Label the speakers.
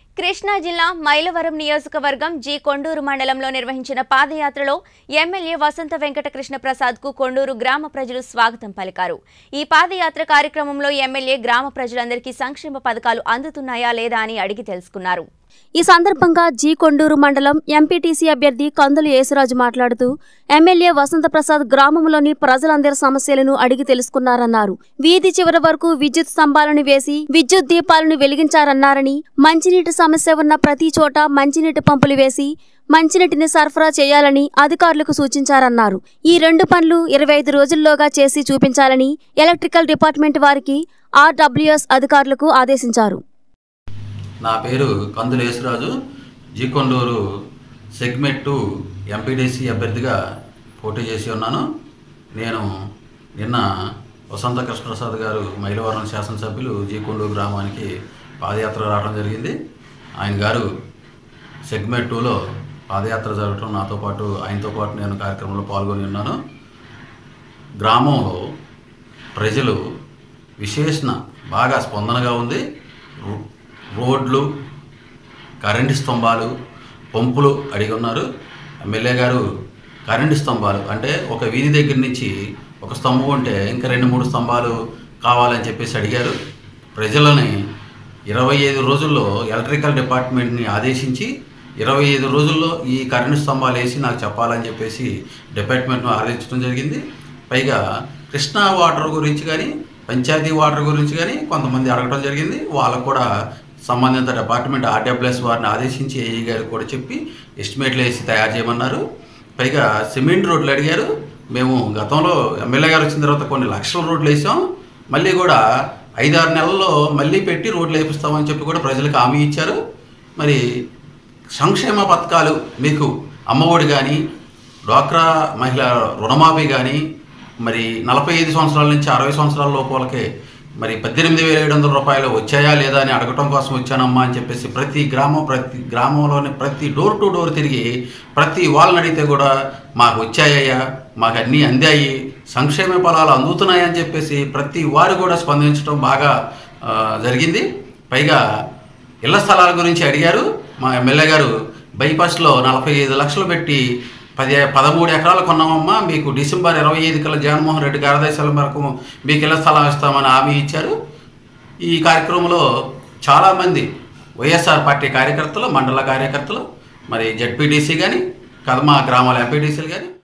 Speaker 1: కృష్ణా జిల్లా మైలవరం నియోజకవర్గం జి కొండూరు మండలంలో నిర్వహించిన పాదయాత్రలో ఎమ్మెల్యే వసంత వెంకట కృష్ణ ప్రసాద్ కు కొండూరు గ్రామ ప్రజలు స్వాగతం పలికారు ఈ పాదయాత్ర కార్యక్రమంలో ఎమ్మెల్యే గ్రామ ప్రజలందరికీ సంక్షేమ పథకాలు అందుతున్నాయా లేదా అని అడిగి తెలుసుకున్నారు
Speaker 2: ఈ సందర్భంగా జీ కొండూరు మండలం ఎంపీటీసీ అభ్యర్థి కందులు యేసురాజు మాట్లాడుతూ ఎమ్మెల్యే వసంతప్రసాద్ గ్రామంలోని ప్రజలందరి సమస్యలను అడిగి తెలుసుకున్నారన్నారు వీధి చివరి వరకు విద్యుత్ స్తంభాలను వేసి విద్యుత్ దీపాలను వెలిగించారన్నారని మంచినీటి సమస్య ఉన్న ప్రతి చోట మంచినీటి పంపులు వేసి మంచినీటిని సరఫరా చేయాలని అధికారులకు సూచించారన్నారు ఈ రెండు పనులు ఇరవై ఐదు రోజుల్లోగా చేసి చూపించాలని ఎలక్ట్రికల్ డిపార్ట్మెంట్ వారికి ఆర్డబ్ల్యూఎస్ అధికారులకు ఆదేశించారు
Speaker 3: నా పేరు Kandula Yesuraju G Konduru segment two MPTC అభ్యర్థిగా పోటీ చేసి ఉన్నాను నేను నిన్న వసంత కృష్ణప్రసాద్ గారు మైలవరం శాసనసభ్యులు జీకొండూరు గ్రామానికి పాదయాత్ర రావడం జరిగింది ఆయన గారు సెగ్మెంట్ టూలో పాదయాత్ర జరగటం నాతో పాటు ఆయనతో పాటు నేను కార్యక్రమంలో పాల్గొని ఉన్నాను గ్రామంలో ప్రజలు విశేషణ బాగా స్పందనగా ఉంది రో- రోడ్లు కరెంటు స్తంభాలు పంపులు అడిగి ఉన్నారు ఎమ్మెల్యే గారు కరెంటు స్తంభాలు అంటే ఒక వీధి దగ్గర నుంచి ఒక స్తంభం ఉంటే ఇంకా రెండు మూడు స్తంభాలు కావాలని చెప్పేసి అడిగారు ప్రజలని ఇరవై ఐదు రోజుల్లో ఎలక్ట్రికల్ డిపార్ట్మెంట్ని ఆదేశించి ఇరవై ఐదు రోజుల్లో ఈ కరెంటు స్తంభాలు వేసి నాకు చెప్పాలని చెప్పేసి డిపార్ట్మెంట్ను ఆదేశించడం జరిగింది పైగా కృష్ణా వాటర్ గురించి కానీ పంచాయతీ వాటర్ గురించి కానీ కొంతమంది అడగడం జరిగింది వాళ్ళకు కూడా సంబంధిత డిపార్ట్మెంట్ ఆర్డబ్ల్యూఎస్ వారిని ఆదేశించి ఏఈ గారికి కూడా చెప్పి ఎస్టిమేట్లు వేసి తయారు చేయమన్నారు పైగా సిమెంట్ రోడ్లు అడిగారు మేము గతంలో ఎమ్మెల్యే గారు వచ్చిన తర్వాత కొన్ని లక్షల రోడ్లు వేసాం మళ్ళీ కూడా ఐదారు నెలల్లో మళ్ళీ పెట్టి రోడ్లు వేపిస్తామని చెప్పి కూడా ప్రజలకు హామీ ఇచ్చారు మరి సంక్షేమ పథకాలు మీకు అమ్మఒడి కానీ డ్వాక్రా మహిళ రుణమాఫీ కానీ మరి నలభై ఐదు సంవత్సరాల నుంచి అరవై సంవత్సరాల లోపలకే మరి పద్దెనిమిది వేల ఏడు వందల రూపాయలు వచ్చాయా లేదా అని అడగటం కోసం వచ్చానమ్మా అని చెప్పేసి ప్రతి గ్రామం ప్రతి గ్రామంలోని ప్రతి డోర్ టు డోర్ తిరిగి ప్రతి వాళ్ళని అడిగితే కూడా మాకు వచ్చాయ్యా మాకు అన్నీ అందాయి సంక్షేమ ఫలాలు అందుతున్నాయని చెప్పేసి ప్రతి వారు కూడా స్పందించడం బాగా ఆ, జరిగింది పైగా ఇళ్ల స్థలాల గురించి అడిగారు మా ఎమ్మెల్యే గారు బైపాస్లో నలభై ఐదు లక్షలు పెట్టి పది పదమూడు ఎకరాలు కొన్నామమ్మా మీకు డిసెంబర్ ఇరవై ఐదు కల్లా జగన్మోహన్ రెడ్డి గారి ఆదేశాల మేరకు మీకు ఇళ్ల స్థలం ఇస్తామని హామీ ఇచ్చారు ఈ కార్యక్రమంలో చాలామంది వైఎస్ఆర్ పార్టీ కార్యకర్తలు మండల కార్యకర్తలు మరి జడ్పీటీసీ కానీ కదమా గ్రామాల ఎంపీటీసీలు కానీ